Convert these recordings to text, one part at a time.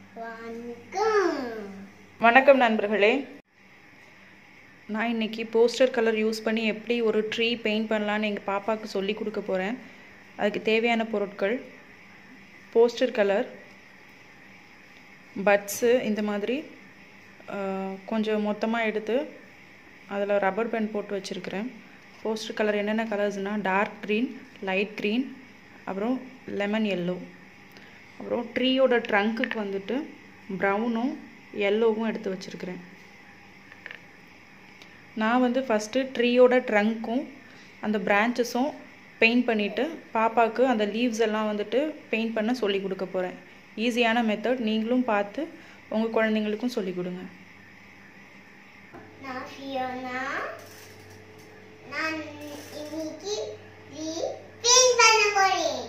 வணக்கம் வணக்கம் நண்பர்களே நான் இன்னைக்கு போஸ்டர் கலர் யூஸ் பண்ணி எப்படி ஒரு ட்ரீ பெயிண்ட் பண்ணலான்னு எங்கள் பாப்பாவுக்கு சொல்லி கொடுக்க போகிறேன் அதுக்கு தேவையான பொருட்கள் போஸ்டர் கலர் பட்ஸு இந்த மாதிரி ஆஹ், கொஞ்சம் மொத்தமாக எடுத்து அதில் ரப்பர் பேண்ட் போட்டு வச்சுருக்கிறேன் போஸ்டர் கலர் என்னென்ன கலர்ஸ்னால் டார்க் க்ரீன் லைட் க்ரீன் அப்புறம் லெமன் எல்லோ அப்புறம் ட்ரீயோட ட்ரங்க்குக்கு வந்துட்டு ப்ரௌனும் எல்லோவும் எடுத்து வச்சுருக்கிறேன் நான் வந்து ஃபஸ்ட்டு ட்ரீயோட ட்ரங்க்கும் அந்த பிரான்ச்சஸும் பெயிண்ட் பண்ணிவிட்டு பாப்பாவுக்கு அந்த லீவ்ஸ் எல்லாம் வந்துட்டு பெயிண்ட் பண்ண சொல்லி கொடுக்க போகிறேன் ஈஸியான மெத்தட் நீங்களும் பார்த்து உங்கள் குழந்தைங்களுக்கும் சொல்லி கொடுங்க நான் ஃபியோனா நான் இன்னைக்கு ட்ரீ பெயிண்ட் பண்ண போறேன்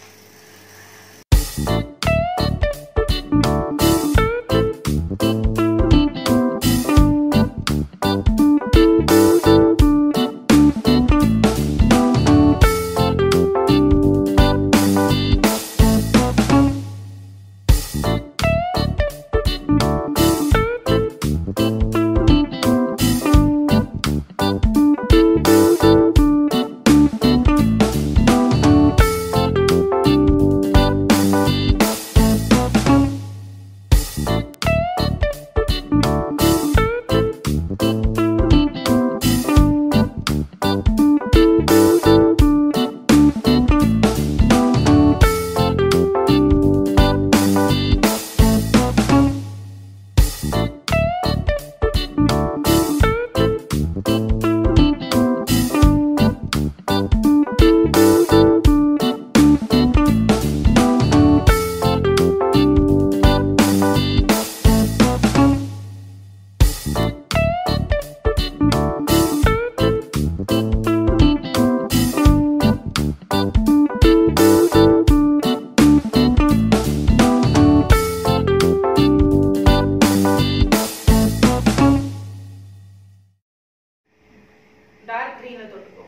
டார்க் க்ரீனில் தொட்டுக்கோ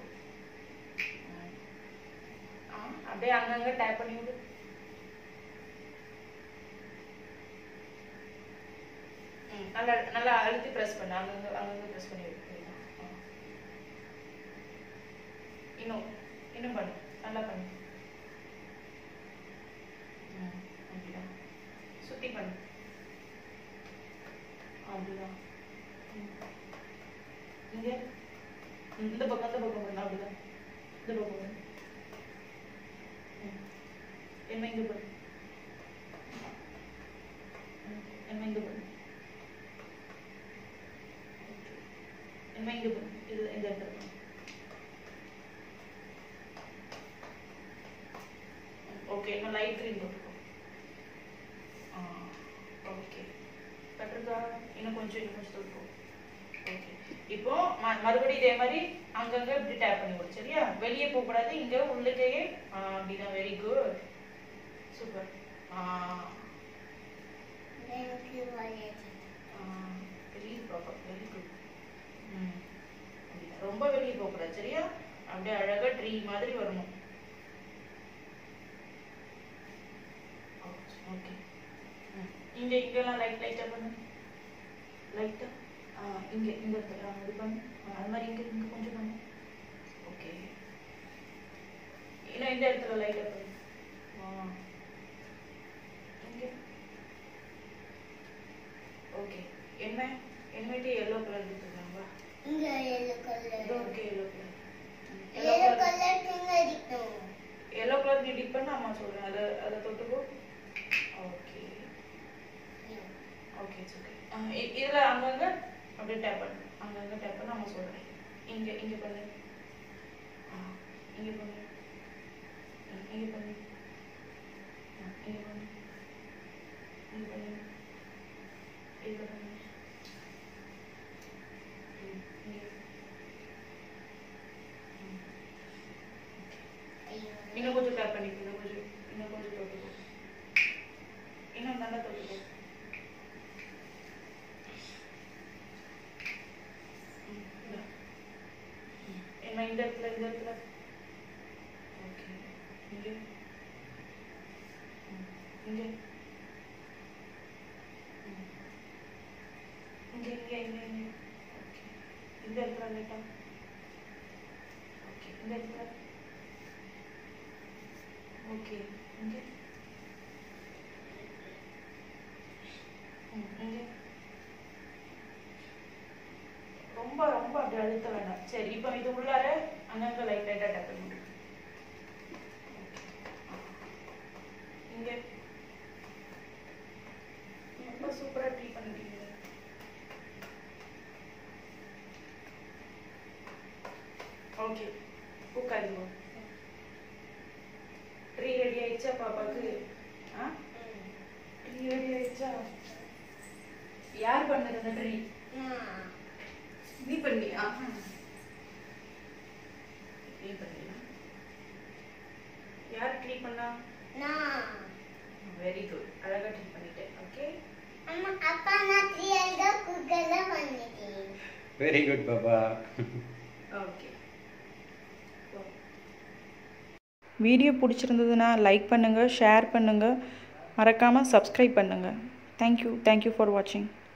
ஆ அப்படியே அங்கங்கே டேப் பண்ணி விடு ம் நல்லா நல்லா அழுத்தி ப்ரெஸ் பண்ணு அங்கங்கே அங்கங்கே ப்ரெஸ் பண்ணி விடு ஆ. இன்னும் இன்னும் பண்ணு நல்லா பண்ணு ம் அப்படிதான் சுற்றி பண்ணு அப்படிதான் ம். இங்கே இந்த பக்கம் இந்த பக்கம் பண்ணு அப்படிதான் இந்த பக்கம் பண்ணு ம். என்ன இங்க பண்ணு ம். என்ன இங்க பண்ணு என்ன இங்க பண்ணு இது இந்த இடத்துல பண்ணு ஓகே இன்னும் லைட் க்ரீன் போட்டுக்கோ ஆ ஓகே கட்டுறதா இன்னும் கொஞ்சம் இன்னும் கொஞ்சம் தொட்டுக்கோ ஓகே இப்போ ம- மறுபடியும் இதே மாதிரி அங்கங்க இப்படி டேப் பண்ணி விடு சரியா வெளியே போக கூடாது இங்க உள்ளுக்கே ஆ, அப்படிதான் வெரி குட் சூப்பர் எனக்கு வயது வெரி ப்ராப்பர் வெரி குட் ரொம்ப வெளியே போக கூடாது சரியா அப்படியே அழகா ட்ரீ மாதிரி வரணும் ஓகே இங்க இங்கெல்லாம் லைட் லைட்டா பண்ணு லைட்டா இங்க இந்த இடத்துல ஆ, இது பண்ணு ஆ, அது மாதிரி இங்க இங்க கொஞ்சம் பண்ணு ஓகே இன்னும் இந்த இடத்துல லைட்டா பண்ணு ஆ இங்க ஓகே என்ன என்னட்டு எல்லோ கலர் எடுத்துக்கலாங்களா இங்க எல்லோ இதோ கலர் இருக்கு yellow colour yellow colour pink அடிக்கணும் எல்லோ கலர் நீ டிப் பண்ண அம்மா சொல்றேன் அதை அதை தொட்டுக்கோ ஓகே ஓகே இட்ஸ் ஓகே இதுல அங்கங்க அப்படியே டேப் பண்ணு அங்கங்க டேப் பண்ண அம்மா சொல்றேன் இங்க இங்க பண்ணு ஆ, இங்க பண்ணு ம், இங்க பண்ணு ஆ, இங்க பண்ணு இங்க பண்ணு இங்க பண்ணு ம், இங்க ம். இன்னும் கொஞ்சம் டேப் பண்ணிக்கோ இன்னும் கொஞ்சம் இன்னும் கொஞ்சம் தொட்டுக்கோ இன்னும் நல்லா தொட்டுக்கோ ம், இந்தா. ம், என்ன இந்த இடத்துல இந்த இடத்துல ஓகே இங்கே இங்கே இங்கே இங்கே ஓகே இந்த இடத்துல லைட்டா ஓகே இந்த இடத்துல ஓகே இங்கே ம், இங்கே ரொம்ப ரொம்ப அப்படி அழுத்த வேண்டாம் சரி இப்போ இது உள்ளார அங்கங்க லைட் லைட்டாக டக்கு பண்ணு இங்கே ரொம்ப சூப்பராக ட்ரீ பண்ணிட்டீங்க ஓகே உட்காருங்க ட்ரீ ரெடி ஆயிடுச்சா பாப்பாக்கு ஆ ட்ரீ ரெடி ஆயிடுச்சா யார் பண்ணது அந்த ட்ரீ நான் நீ பண்ணியா நீ பண்ணியா யார் ட்ரீ பண்ணா நான் வெரி குட் அழகா ட்ரீ பண்ணிட்டேன் ஓகே அம்மா அப்பா நான் த்ரீ அல்கா குக்கர்ல பண்ணிட்டேன் வெரி குட் பாபா ஓகே வீடியோ பிடிச்சிருந்ததுன்னா லைக் பண்ணுங்கள் ஷேர் பண்ணுங்கள் மறக்காமல் சப்ஸ்கிரைப் பண்ணுங்கள் தேங்க்யூ தேங்க்யூ ஃபார் வாட்சிங்